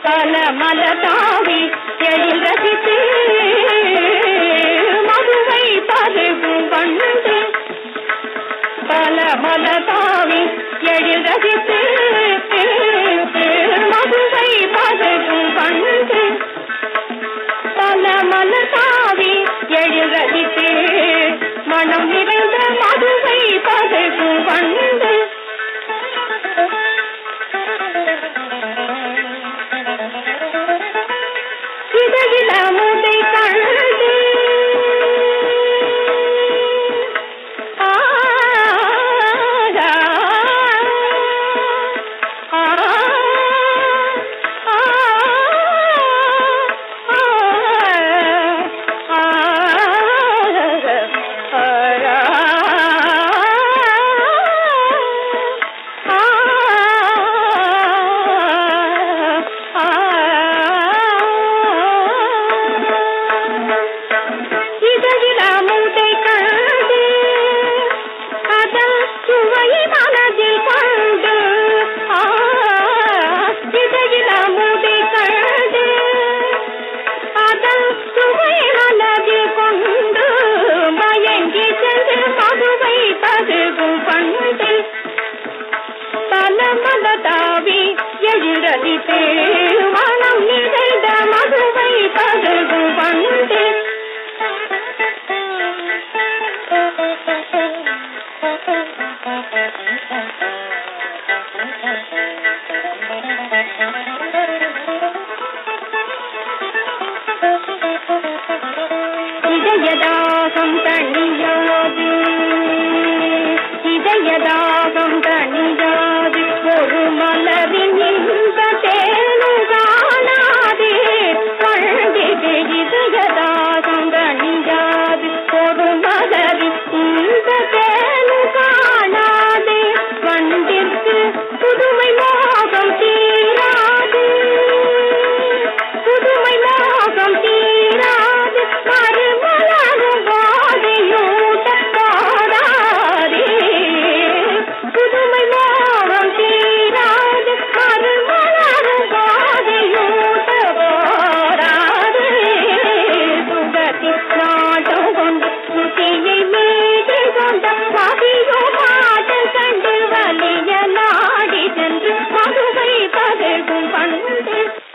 பல மல தாவி எழில் ரசித்து மதுவை பருகும் கண்டு பல மல தாவி எழில் ரசித்து மதுவை பருகும் கண்டு பல மல தாவி எழில் ரசித்து மனம் நிறைந்த மதுவை பருகும் கண்டு இதழில் அமுதை கண்டு ஆ, ஆ, ஆ, ஆ, இதழில் அமுதை கண்டு அதன் சுவை மனதில் கொண்டு ஆ, இதழில் அமுதை கண்டு அதன் சுவை மனதில் கொண்டு மயங்கி சென்று மதுவை பருகும் கண்டு பல மல தாவி எழிரதித்து மனம் நிறைந்த மதுவை பருகும் கண்டு இதயதாகம் தனியாது இதயதாகம் தனியாது ஒரு மலர்